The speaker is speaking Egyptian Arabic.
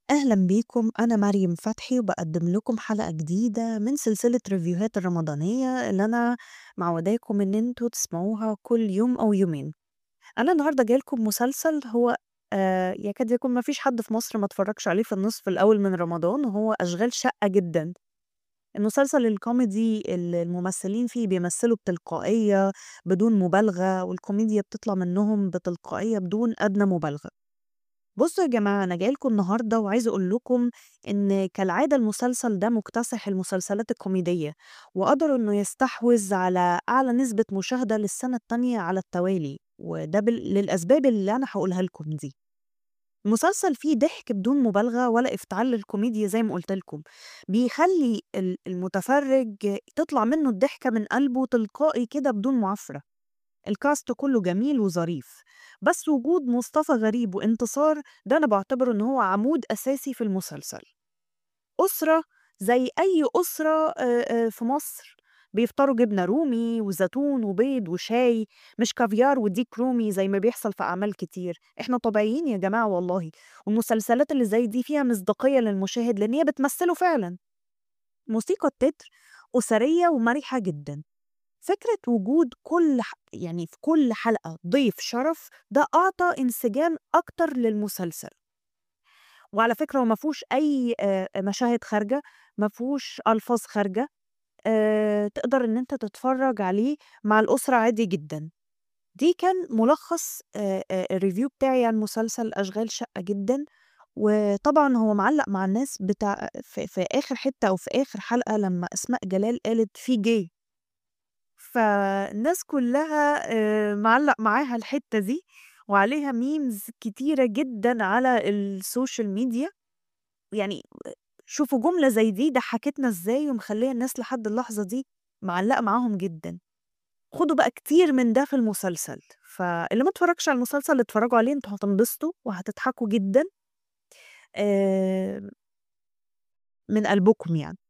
أهلا بيكم أنا مريم فتحي وبقدم لكم حلقة جديدة من سلسلة ريفيوهات الرمضانية اللي أنا معوداكم إن انتوا تسمعوها كل يوم أو يومين أنا النهاردة جايلكم مسلسل هو آه يكاد يكون ما فيش حد في مصر ما اتفرجش عليه في النصف الأول من رمضان وهو أشغال شقة جدا المسلسل الكوميدي اللي الممثلين فيه بيمثلوا بتلقائية بدون مبالغة والكوميديا بتطلع منهم بتلقائية بدون أدنى مبالغة بصوا يا جماعة أنا جاي لكم النهاردة وعايزة أقول لكم إن كالعادة المسلسل ده مكتسح المسلسلات الكوميدية وقدر إنه يستحوذ على أعلى نسبة مشاهدة للسنة التانية على التوالي وده بال... للأسباب اللي أنا هقولها لكم دي المسلسل فيه ضحك بدون مبالغة ولا افتعال للكوميديا زي ما قلت لكم بيخلي ال- المتفرج تطلع منه الضحكة من قلبه تلقائي كده بدون معفرة الكاست كله جميل وظريف بس وجود مصطفى غريب وانتصار ده أنا بعتبره إن هو عمود أساسي في المسلسل أسرة زي أي أسرة آه، آه، في مصر بيفطروا جبنة رومي وزيتون وبيض وشاي مش كافيار وديك رومي زي ما بيحصل في أعمال كتير احنا طبيعيين يا جماعة والله والمسلسلات اللي زي دي فيها مصداقية للمشاهد لأن هي بتمثله فعلا موسيقى التتر أسرية ومرحة جدا فكرة وجود كل ح يعني في كل حلقة ضيف شرف ده أعطى انسجام أكتر للمسلسل، وعلى فكرة هو ما فيهوش أي آآ مشاهد خارجة، ما فيهوش ألفاظ خارجة، آآ تقدر إن أنت تتفرّج عليه مع الأسرة عادي جدًا. دي كان ملخص آآ آآ الreview بتاعي عن مسلسل أشغال شقة جدًا، وطبعًا هو معلّق مع الناس بتاع في في آخر حتّة أو في آخر حلقة لمّا أسماء جلال قالت في gay فالناس كلّها آآ معلّق معاها الحتّة دي، وعليها memes كتيرة جدًا على السوشيال ميديا، يعني شوفوا جملة زي دي ضحّكتنا إزاي ومخلّية الناس لحد اللحظة دي معلّقة معاهم جدًا. خدوا بقى كتير من ده في المسلسل، فاللي ما اتفرّجش على المسلسل اتفرّجوا عليه أنتم هتنبسطوا وهتضحكوا جدًا آآ من قلبكم يعني.